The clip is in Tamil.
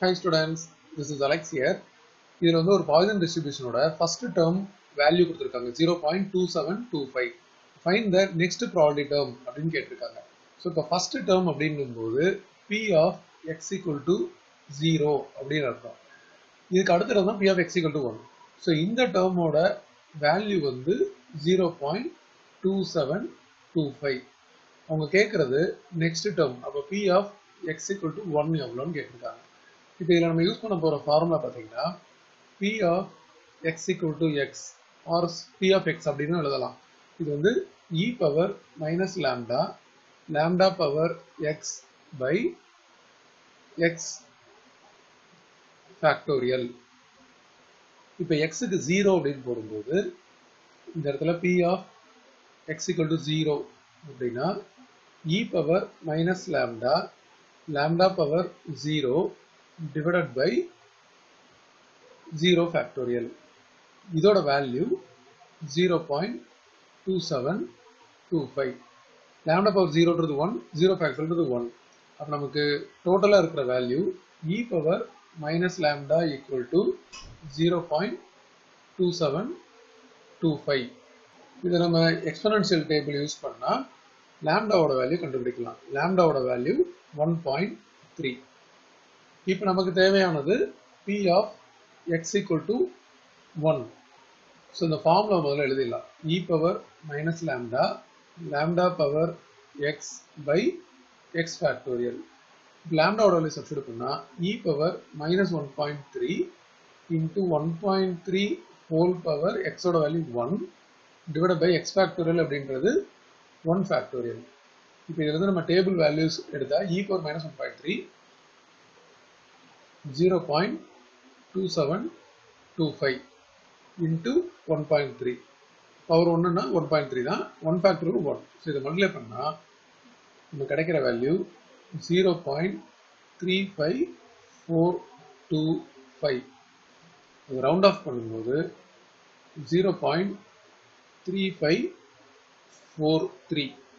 Hi students, this is Alex here. இதில் வந்து ஒரு பாய்சன் டிஸ்ட்ரிபியூஷனோட ஃபர்ஸ்ட் டேர்ம் வேல்யூ கொடுத்துருக்காங்க zero point two seven two five find the next property term அப்படின்னு கேட்டிருக்காங்க ஸோ இப்போ ஃபர்ஸ்ட் டேர்ம் அப்படிங்கும்போது p of x equal to zero அப்படின்னு அர்த்தம் இதுக்கு அடுத்தது தான் p of x equal to one so இந்த டேர்மோட வேல்யூ வந்து zero point two seven two five அவங்க கேட்குறது நெக்ஸ்ட் டேர்ம் அப்போ p of x equal to one எவ்வளோன்னு கேட்டிருக்காங்க இப்போ இதில் நம்ம யூஸ் பண்ண போகிற ஃபார்முலா பார்த்தீங்கன்னா p of x equal to x or p of x அப்படின்னு எழுதலாம் இது வந்து e power minus lambda lambda power x by x factorial இப்போ எக்ஸுக்கு ஜீரோ அப்படின்னு போடும்போது இந்த இடத்துல p of x equal to zero அப்படின்னா e power minus lambda lambda power zero divided by 0 factorial இதோட வேல்யூ 0.2725 lambda power 0 ன்றது 1 0 factorial ன்றது 1 அப்ப நமக்கு டோட்டலா இருக்கிற value e power minus lambda equal to 0.2725 இதை நம்ம எக்ஸ்பனன்ஷியல் டேபிள் யூஸ் பண்ணா லாம்டாவோட வேல்யூ கண்டுபிடிக்கலாம் லாம்டாவோட வேல்யூ ஒன் பாயிண்ட் த்ரீ இப்போ நமக்கு தேவையானது p of x equal to one so இந்த ஃபார்முலா முதல்ல எழுதிடலாம் e power minus lambda lambda power x by x factorial லேம்டாவோட வேல்யூ சப்ஸ்டியூட் பண்ணால் e power minus one point three into one point three whole power எக்ஸோட value one divide by x factorial அப்படின்றது ஒன் ஃபேக்டோரியல் இப்போ இதில் நம்ம டேபிள் வேல்யூஸ் எடுத்தால் e power minus one point three 0.2725 into 1.3 power ஒன்றுனா ஒன் பாயிண்ட் த்ரீ தான் ஒன் ஃபேக்டர் ஒன் ஸோ இதை மல்டிப்ளை பண்ணால் நம்ம கிடைக்கிற value zero point three five four two five அது ரவுண்ட் ஆஃப் பண்ணும்போது zero point three five four three